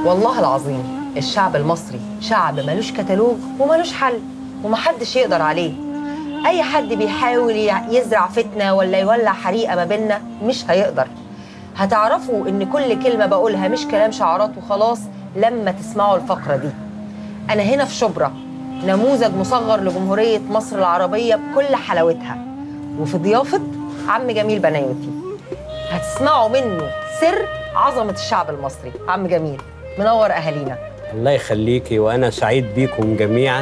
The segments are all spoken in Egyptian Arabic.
والله العظيم الشعب المصري شعب ملوش كتالوج وملوش حل ومحدش يقدر عليه اي حد بيحاول يع- يزرع فتنه ولا يولع حريقه ما بيننا مش هيقدر هتعرفوا ان كل كلمه بقولها مش كلام شعارات وخلاص لما تسمعوا الفقره دي انا هنا في شبرا نموذج مصغر لجمهوريه مصر العربيه بكل حلاوتها وفي ضيافه عم جميل بنايوتي هتسمعوا منه سر عظمه الشعب المصري عم جميل منور اهالينا الله يخليكي وانا سعيد بيكم جميعا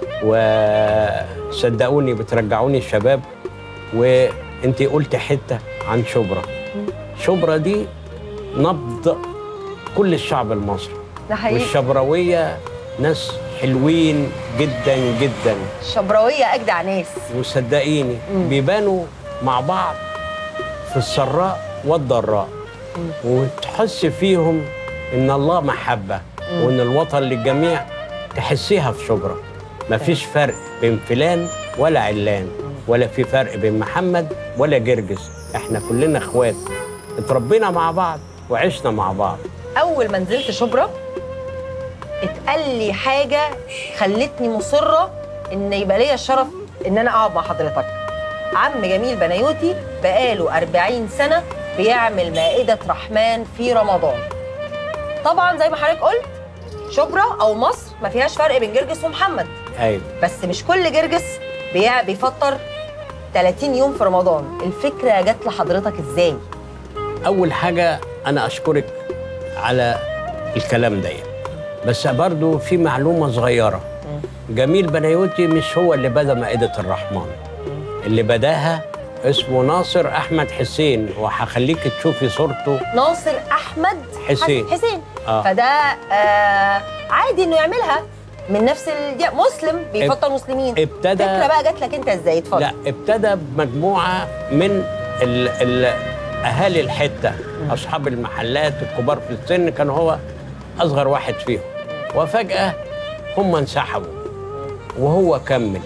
وصدقوني بترجعوني الشباب وانت قلت حته عن شبرا شبرا دي نبض كل الشعب المصري ده حقيقي والشبراويه ناس حلوين جدا جدا الشبراويه اجدع ناس وصدقيني بيبانوا مع بعض في السراء والضراء وتحس فيهم ان الله محبه وان الوطن للجميع تحسيها في شبرا مفيش فرق بين فلان ولا علان ولا في فرق بين محمد ولا جرجس احنا كلنا اخوات اتربينا مع بعض وعشنا مع بعض اول ما نزلت شبرا اتقال لي حاجه خلتني مصره ان يبقى ليا الشرف ان انا اقعد مع حضرتك عم جميل بنايوتي بقاله 40 سنه بيعمل مائده رحمن في رمضان طبعا زي ما حضرتك قلت شبرا او مصر ما فيهاش فرق بين جرجس ومحمد ايوه بس مش كل جرجس بيع بيفطر 30 يوم في رمضان الفكره جت لحضرتك ازاي اول حاجه انا اشكرك على الكلام ده بس برضو في معلومه صغيره جميل بنايوتي مش هو اللي بدا مائده الرحمن اللي بداها اسمه ناصر احمد حسين وهخليك تشوفي صورته ناصر احمد حسين. حس- حسين آه. فده آه عادي انه يعملها من نفس الدي... مسلم بيفطر مسلمين ابتدى الفكره بقى جات لك انت ازاي اتفضل لا ابتدى بمجموعه من ال ال اهالي الحته اصحاب المحلات الكبار في السن كان هو اصغر واحد فيهم وفجاه هم انسحبوا وهو كمل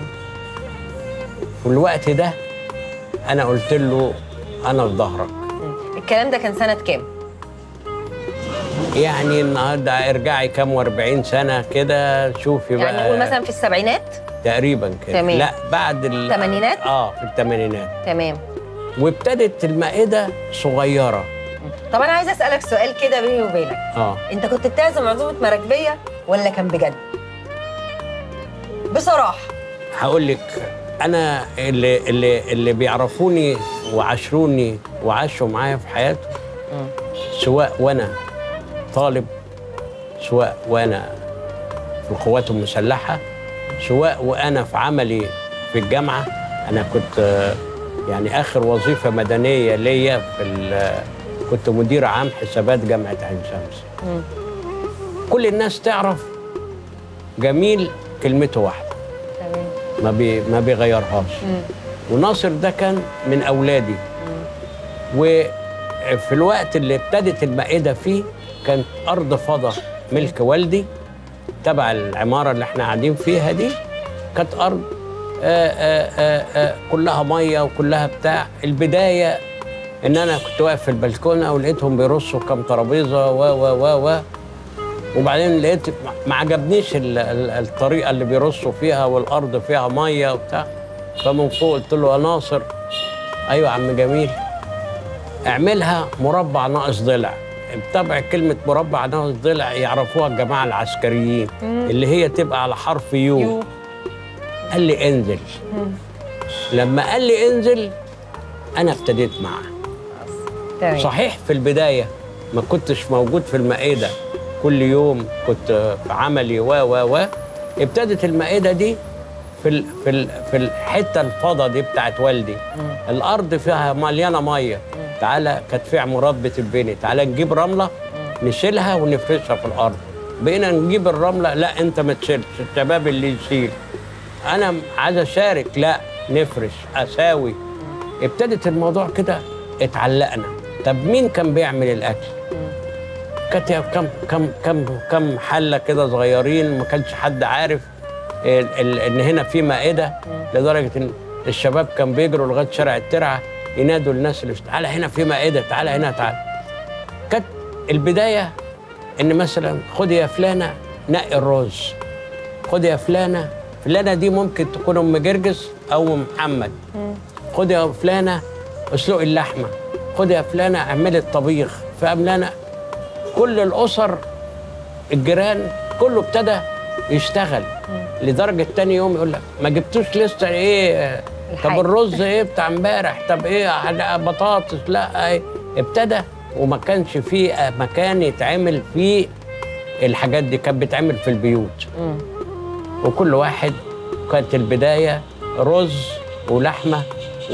في الوقت ده انا قلت له انا في ظهرك الكلام ده كان سنه كام يعني النهارده ارجعي كام و40 سنه كده شوفي بقى يعني نقول مثلا في السبعينات تقريبا كده تمام. لا بعد ال- الثمانينات؟ اه في الثمانينات تمام وابتدت المائده صغيره طب انا عايزه اسالك سؤال كده بيني وبينك اه انت كنت بتعزم عزومه مراكبيه ولا كان بجد بصراحه هقول لك انا اللي اللي اللي بيعرفوني وعاشروني وعاشوا معايا في حياتهم سواء وانا طالب سواء وانا في القوات المسلحه سواء وانا في عملي في الجامعه انا كنت آه، يعني اخر وظيفه مدنيه ليا في ال- كنت مدير عام حسابات جامعه عين شمس كل الناس تعرف جميل كلمته واحده تمام ما بي ما بيغيرهاش وناصر ده كان من اولادي وفي الوقت اللي ابتدت المائده فيه كانت ارض فضا ملك والدي تبع العماره اللي احنا قاعدين فيها دي كانت ارض آآ آآ آآ كلها ميه وكلها بتاع البدايه ان انا كنت واقف في البلكونه ولقيتهم بيرصوا كام ترابيزه و و و و وبعدين لقيت ما عجبنيش ال- ال- الطريقه اللي بيرصوا فيها والارض فيها ميه وبتاع فمن فوق قلت له يا ناصر ايوه يا عم جميل اعملها مربع ناقص ضلع بطبع كلمة مربع ناقص ضلع يعرفوها الجماعة العسكريين اللي هي تبقى على حرف يو, يو. قال لي انزل لما قال لي انزل أنا ابتديت معاه تمام صحيح في البداية ما كنتش موجود في المائدة كل يوم كنت في عملي و و و ابتدت المائدة دي في ال في ال في الحتة الفضة دي بتاعت والدي الأرض فيها مليانة مية تعالى كانت في مربة البني تعالى نجيب رملة نشيلها ونفرشها في الأرض بقينا نجيب الرملة لا أنت ما تشيلش الشباب اللي يشيل أنا عايز أشارك لا نفرش أساوي ابتدت الموضوع كده اتعلقنا طب مين كان بيعمل الاكل كانت كم كم كم كم حله كده صغيرين ما كانش حد عارف ال- ال- ان هنا في مائده لدرجه ان الشباب كان بيجروا لغايه شارع الترعه ينادوا الناس اللي تعالى هنا في مائده تعالى هنا تعالى كانت البدايه ان مثلا خد يا فلانه نقي الرز خد يا فلانه فلانه دي ممكن تكون ام جرجس او ام محمد خد يا فلانه اسلقي اللحمه خد يا فلانه اعملي الطبيخ فاملانه كل الاسر الجيران كله ابتدى يشتغل لدرجه تاني يوم يقول لك ما جبتوش لسه ايه طب الحاجة. الرز ايه بتاع امبارح طب ايه لا، بطاطس لا ايه ابتدى وما كانش فيه مكان يتعمل فيه الحاجات دي كانت بتتعمل في البيوت مم. وكل واحد كانت البدايه رز ولحمه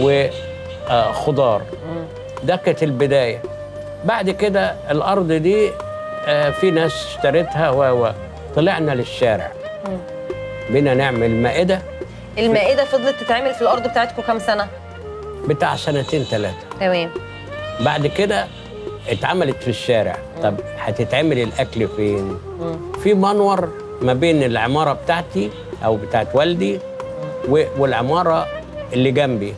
وخضار ده كانت البدايه بعد كده الارض دي آه، في ناس اشترتها و و طلعنا للشارع بينا نعمل مائده المائده فضلت تتعمل في الارض بتاعتكم كام سنه بتاع سنتين ثلاثه تمام بعد كده اتعملت في الشارع طب هتتعمل الاكل فين في منور ما بين العماره بتاعتي او بتاعت والدي و- والعماره اللي جنبي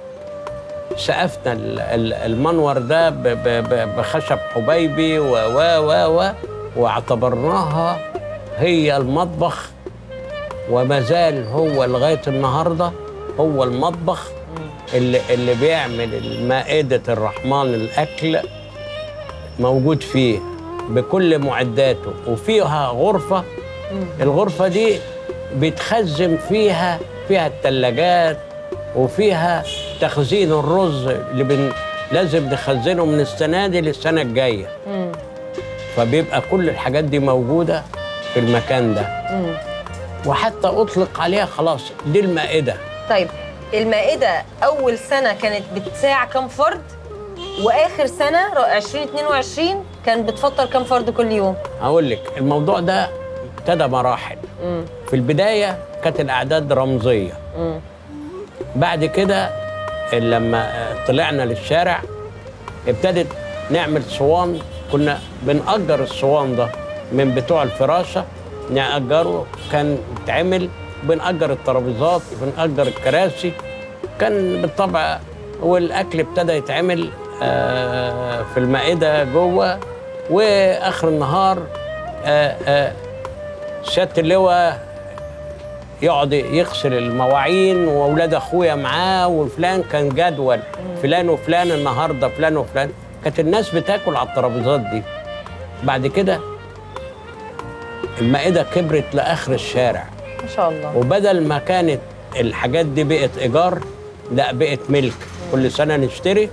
سقفنا ال- ال- المنور ده ب- ب- ب- بخشب حبيبي و و و و واعتبرناها هي المطبخ وما زال هو لغايه النهارده هو المطبخ اللي اللي بيعمل مائده الرحمن الاكل موجود فيه بكل معداته وفيها غرفه الغرفه دي بيتخزن فيها فيها الثلاجات وفيها تخزين الرز اللي بن لازم نخزنه من السنه دي للسنه الجايه مم. فبيبقى كل الحاجات دي موجوده في المكان ده مم. وحتى اطلق عليها خلاص دي المائده طيب المائده اول سنه كانت بتساع كام فرد واخر سنه ر- 2022 كان بتفطر كام فرد كل يوم هقول لك الموضوع ده ابتدى مراحل مم. في البدايه كانت الاعداد رمزيه مم. بعد كده لما طلعنا للشارع ابتدت نعمل صوان كنا بنأجر الصوان ده من بتوع الفراشة نأجره كان يتعمل بنأجر الترابيزات بنأجر الكراسي كان بالطبع والأكل ابتدى يتعمل آه، في المائدة جوه وآخر النهار آه، آه، سيادة اللواء يقعد يغسل المواعين واولاد اخويا معاه وفلان كان جدول فلان وفلان النهارده فلان وفلان كانت الناس بتاكل على الترابيزات دي بعد كده المائده كبرت لاخر الشارع ما شاء الله وبدل ما كانت الحاجات دي بقت ايجار لا بقت ملك كل سنه نشتري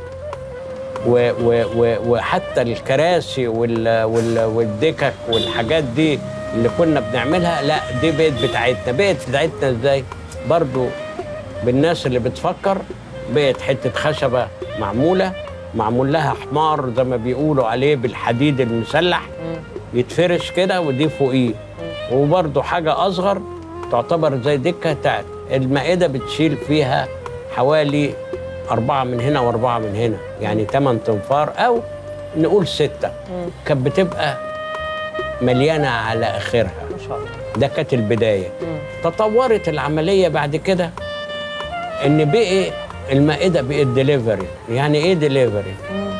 و و و وحتى الكراسي وال وال والدكك والحاجات دي اللي كنا بنعملها لا دي بقت بتاعتنا بقت بتاعتنا ازاي برضو بالناس اللي بتفكر بقت حته خشبه معموله معمول لها حمار زي ما بيقولوا عليه بالحديد المسلح يتفرش كده ودي فوقيه وبرضه حاجه اصغر تعتبر زي دكه بتاعت المائده بتشيل فيها حوالي أربعة من هنا وأربعة من هنا يعني ثمان تنفار أو نقول ستة كانت بتبقى مليانة على آخرها ما شاء الله ده كانت البداية مم. تطورت العملية بعد كده إن بقي المائدة بقت ديليفري يعني إيه ديليفري؟ مم.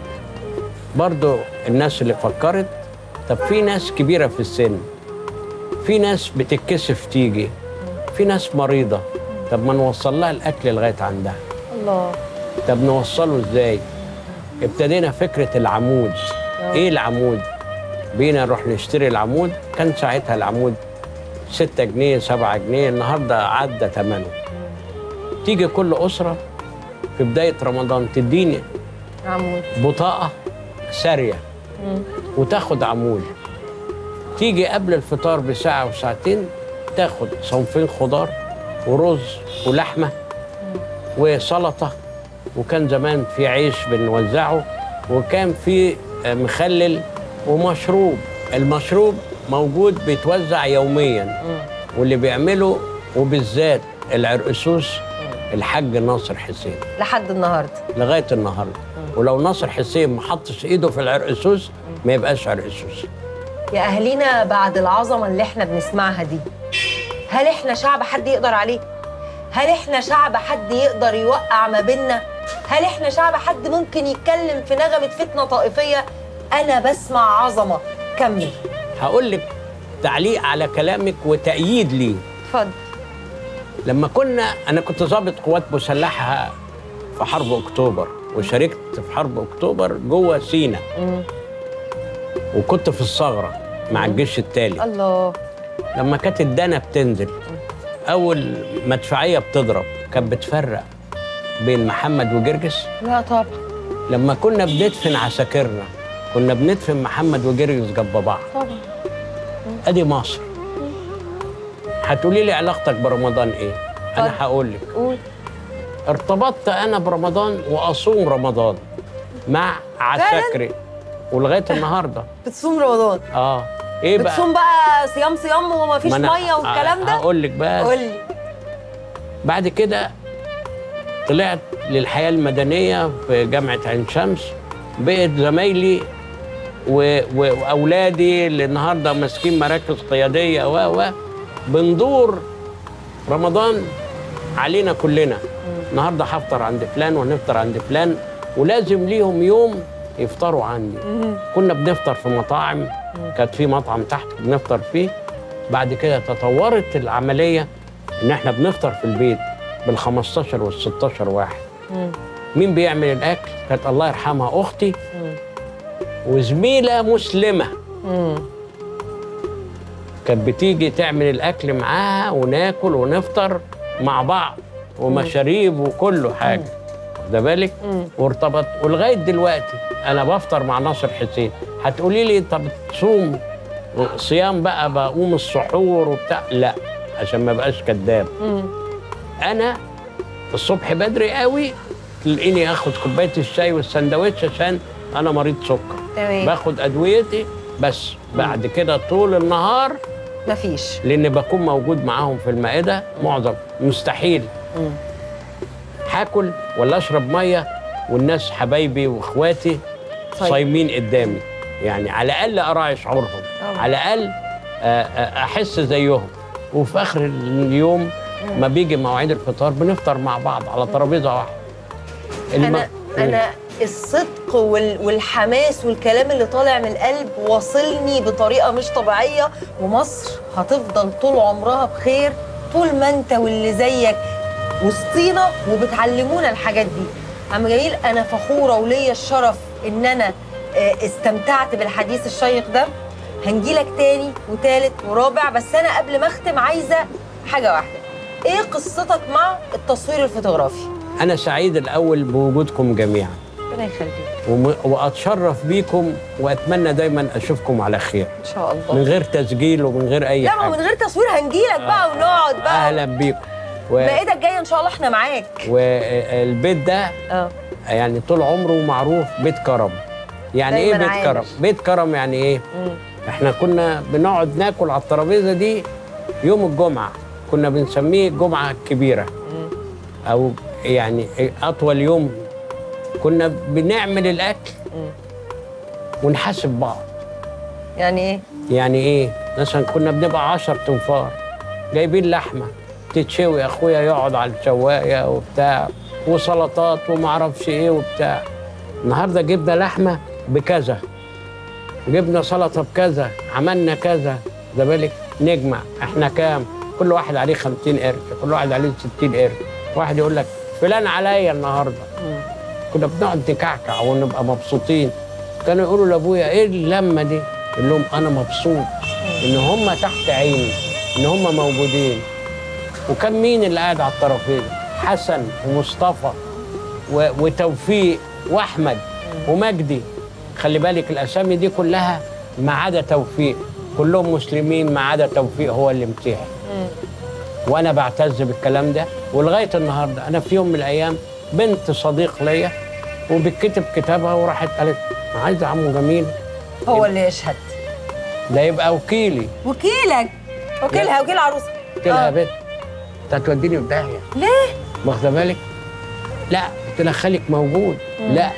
برضو الناس اللي فكرت طب في ناس كبيرة في السن في ناس بتتكسف تيجي في ناس مريضة طب ما نوصل لها الأكل لغاية عندها الله طب نوصله ازاي؟ ابتدينا فكرة العمود ايه العمود؟ بينا نروح نشتري العمود كان ساعتها العمود 6 جنيه 7 جنيه النهارده عدى ثمنه تيجي كل أسرة في بداية رمضان تديني عمود بطاقة سارية مم. وتاخد عمود تيجي قبل الفطار بساعة وساعتين تاخد صنفين خضار ورز ولحمة وسلطة وكان زمان في عيش بنوزعه وكان في آه، مخلل ومشروب المشروب موجود بيتوزع يوميا مم. واللي بيعمله وبالذات العرقسوس الحاج ناصر حسين لحد النهارده لغايه النهارده ولو ناصر حسين ما حطش ايده في العرقسوس ما يبقاش عرقسوس يا اهالينا بعد العظمه اللي احنا بنسمعها دي هل احنا شعب حد يقدر عليه هل احنا شعب حد يقدر يوقع ما بيننا هل احنا شعب حد ممكن يتكلم في نغمه فتنه طائفيه انا بسمع عظمه كمل هقول لك تعليق على كلامك وتأييد ليه اتفضل لما كنا انا كنت ضابط قوات مسلحه في حرب اكتوبر وشاركت في حرب اكتوبر جوه سينا مم. وكنت في الثغره مع الجيش التالي الله لما كانت الدنا بتنزل اول مدفعيه بتضرب كانت بتفرق بين محمد وجرجس لا طبعا لما كنا بندفن عساكرنا كنا بندفن محمد وجرجس جنب بعض طبعا ادي مصر هتقولي لي علاقتك برمضان ايه انا اتفضل. هقول لك قول ارتبطت انا برمضان واصوم رمضان مع عساكري ولغايه النهارده بتصوم رمضان اه ايه بقى بتصوم بقى صيام صيام ومفيش ما أنا ميه والكلام ده هقول لك بقى قول لي بعد كده طلعت للحياه المدنيه في جامعه عين شمس بقت زمايلي و... و... واولادي اللي النهارده ماسكين مراكز قياديه و و بندور رمضان علينا كلنا النهارده هفطر عند فلان وهنفطر عند فلان ولازم ليهم يوم يفطروا عندي كنا بنفطر في مطاعم كانت في مطعم تحت بنفطر فيه بعد كده تطورت العمليه ان احنا بنفطر في البيت بال 15 وال 16 واحد مم. مين بيعمل الاكل كانت الله يرحمها اختي مم. وزميله مسلمه مم. كانت بتيجي تعمل الاكل معاها وناكل ونفطر مع بعض ومشاريب وكله حاجه ده بالك مم. وارتبط ولغايه دلوقتي انا بفطر مع ناصر حسين هتقولي لي طب تصوم صيام بقى بقوم السحور وبتاع لا عشان ما بقاش كذاب مم. انا الصبح بدري قوي تلاقيني اخد كوبايه الشاي والسندوتش عشان انا مريض سكر تمام باخد ادويتي بس بعد كده طول النهار مفيش لان بكون موجود معاهم في المائده معظم مستحيل مم. هاكل ولا اشرب ميه والناس حبايبي واخواتي طيب. صايمين قدامي يعني على الاقل اراعي شعورهم طبعا. على الاقل آه، آه، احس زيهم وفي اخر اليوم ما بيجي مواعيد الفطار بنفطر مع بعض على ترابيزه واحده الم- انا انا الصدق وال- والحماس والكلام اللي طالع من القلب واصلني بطريقه مش طبيعيه ومصر هتفضل طول عمرها بخير طول ما انت واللي زيك وسطينا وبتعلمونا الحاجات دي عم جميل انا فخوره وليا الشرف ان انا آه، استمتعت بالحديث الشيق ده هنجيلك تاني وتالت ورابع بس انا قبل ما اختم عايزه حاجه واحده ايه قصتك مع التصوير الفوتوغرافي انا سعيد الاول بوجودكم جميعا ربنا يخليك وم- واتشرف بيكم واتمنى دايما اشوفكم على خير ان شاء الله من غير تسجيل ومن غير اي لا ما هو حاجه من غير تصوير هنجيلك بقى ونقعد بقى اهلا بيكم و... مائدة الجاية ان شاء الله احنا معاك والبيت ده اه يعني طول عمره معروف بيت كرم يعني ايه دايماً بيت عامر. كرم بيت كرم يعني ايه مم. احنا كنا بنقعد ناكل على الترابيزه دي يوم الجمعه كنا بنسميه الجمعه الكبيره او يعني اطول يوم كنا بنعمل الاكل مم. ونحاسب بعض يعني ايه يعني ايه مثلا كنا بنبقى 10 تنفار جايبين لحمه تتشوي اخويا يقعد على الشوايه وبتاع وسلطات وما اعرفش ايه وبتاع النهارده جبنا لحمه بكذا جبنا سلطه بكذا عملنا كذا ده بالك نجمع احنا كام كل واحد عليه 50 قرش كل واحد عليه 60 قرش واحد يقول لك فلان عليا النهارده كنا بنقعد نكعكع ونبقى مبسوطين كانوا يقولوا لابويا ايه اللمه دي يقول لهم انا مبسوط ان هم تحت عيني ان هم موجودين وكان مين اللي قاعد على الطرفين حسن ومصطفى و- وتوفيق واحمد ومجدي خلي بالك الاسامي دي كلها ما عدا توفيق كلهم مسلمين ما عدا توفيق هو اللي مسيحي وانا بعتز بالكلام ده ولغايه النهارده انا في يوم من الايام بنت صديق ليا وبتكتب كتابها وراحت قالت انا عايزه عمو جميل هو اللي يشهد ده يبقى وكيلي وكيلك وكيلها وكيل عروسه قلت لها يا آه. بنت انت هتوديني في داهيه ليه؟ واخده بالك؟ لا قلت لها خالك موجود لا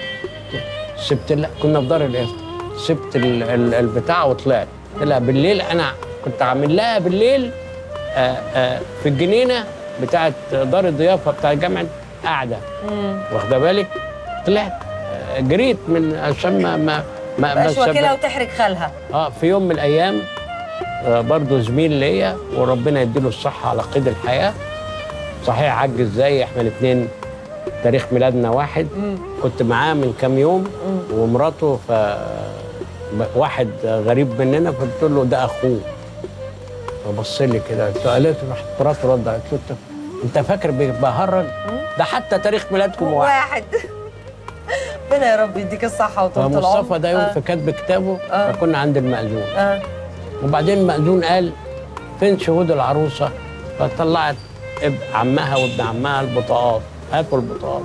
سبت لها كنا في دار الافتاء سبت ال- ال- البتاع وطلعت قلت لها بالليل انا كنت عامل لها بالليل آآ آآ في الجنينه بتاعت دار الضيافه بتاع جامعه قاعده مم. واخده بالك طلعت آه، جريت من عشان ما, ما ما مبقاش ما واكلها سبق- وتحرج خالها اه في يوم من الايام آه برضه زميل ليا وربنا يديله الصحه على قيد الحياه صحيح عجز زي احنا الاثنين تاريخ ميلادنا واحد كنت معاه من كام يوم ومراته ف واحد غريب مننا فقلت له ده اخوه فبص لي كده قلت له قالت له راحت مراته رد قالت له "أنت- انت فاكر بهرج ده حتى تاريخ ميلادكم واحد واحد ربنا يا رب يديك الصحة وطولة العمر فمصطفى ده يوم آه. في كتب كتابه آه. فكنا عند المأذون آه. وبعدين المأذون قال فين شهود العروسة؟ فطلعت اب عمها وابن عمها البطاقات هاتوا البطاقات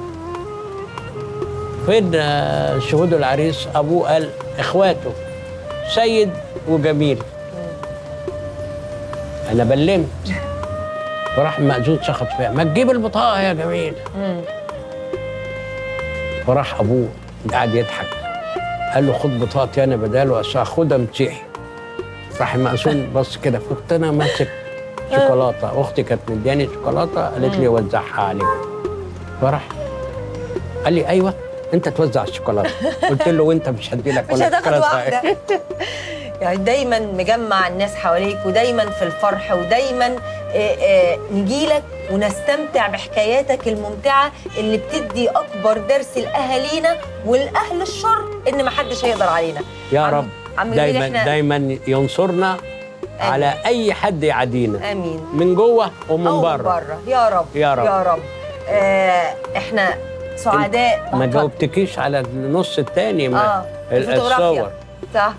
فين آه، شهود العريس؟ أبوه قال إخواته سيد وجميل أنا بلمت فراح المأذون شخط فيها ما تجيب البطاقة يا جميل مم. فراح أبوه قاعد يضحك قال له خد بطاقتي أنا بداله أصل هاخدها مسيحي راح المأذون بص كده كنت أنا ماسك شوكولاتة أختي كانت مدياني شوكولاتة قالت لي وزعها عليك فراح قال لي أيوه أنت توزع الشوكولاتة قلت له وأنت مش هدي لك مش ولا هتاخد شوكولاتة. واحدة يعني دايما مجمع الناس حواليك ودايما في الفرح ودايما نجي لك ونستمتع بحكاياتك الممتعة اللي بتدي أكبر درس لأهالينا والأهل الشر إن محدش هيقدر علينا يا عم- رب عم جميل دايما إحنا دايما ينصرنا على أي حد يعادينا آمين من جوه ومن أو بره بره يا رب يا رب. يا رب آه إحنا سعداء ما اتفضل. جاوبتكيش على النص الثاني ما اه الفوتوغرافيا الصور صح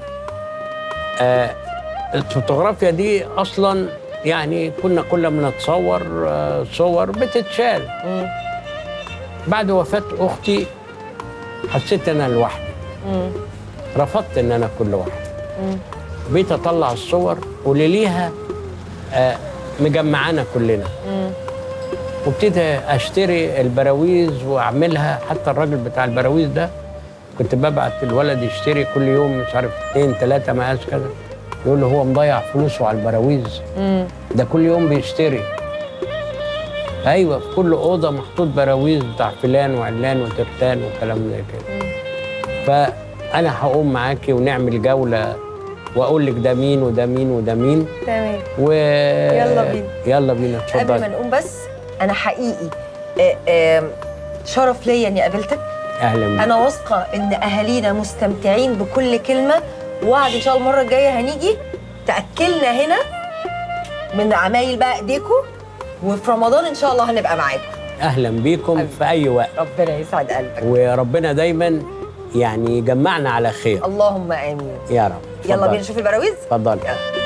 آه الفوتوغرافيا دي اصلا يعني كنا كل ما نتصور آه صور بتتشال مم. بعد وفاه اختي حسيت ان انا لوحدي مم. رفضت ان انا اكون لوحدي مم. بقيت اطلع الصور واللي ليها آه مجمعانا كلنا مم. وابتدي اشتري البراويز واعملها حتى الراجل بتاع البراويز ده كنت ببعت الولد يشتري كل يوم مش عارف اثنين ثلاثه مقاس كذا يقول له هو مضيع فلوسه على البراويز مم. ده كل يوم بيشتري ايوه في كل اوضه محطوط براويز بتاع فلان وعلان وترتان وكلام زي كده فانا هقوم معاكي ونعمل جوله واقول لك ده مين وده مين وده مين تمام و يلا بينا. يلا بينا قبل ما اتفضلي نقوم بس انا حقيقي آه، آه، شرف ليا اني قابلتك اهلا بيك انا واثقه ان اهالينا مستمتعين بكل كلمه وعد ان شاء الله المره الجايه هنيجي تاكلنا هنا من عمايل بقى ايديكم وفي رمضان ان شاء الله هنبقى معاكم اهلا بيكم حبيبي. في اي وقت ربنا يسعد قلبك وربنا دايما يعني يجمعنا على خير اللهم امين يا رب يلا اتفضلي. بينا نشوف البراويز اتفضلي يلا.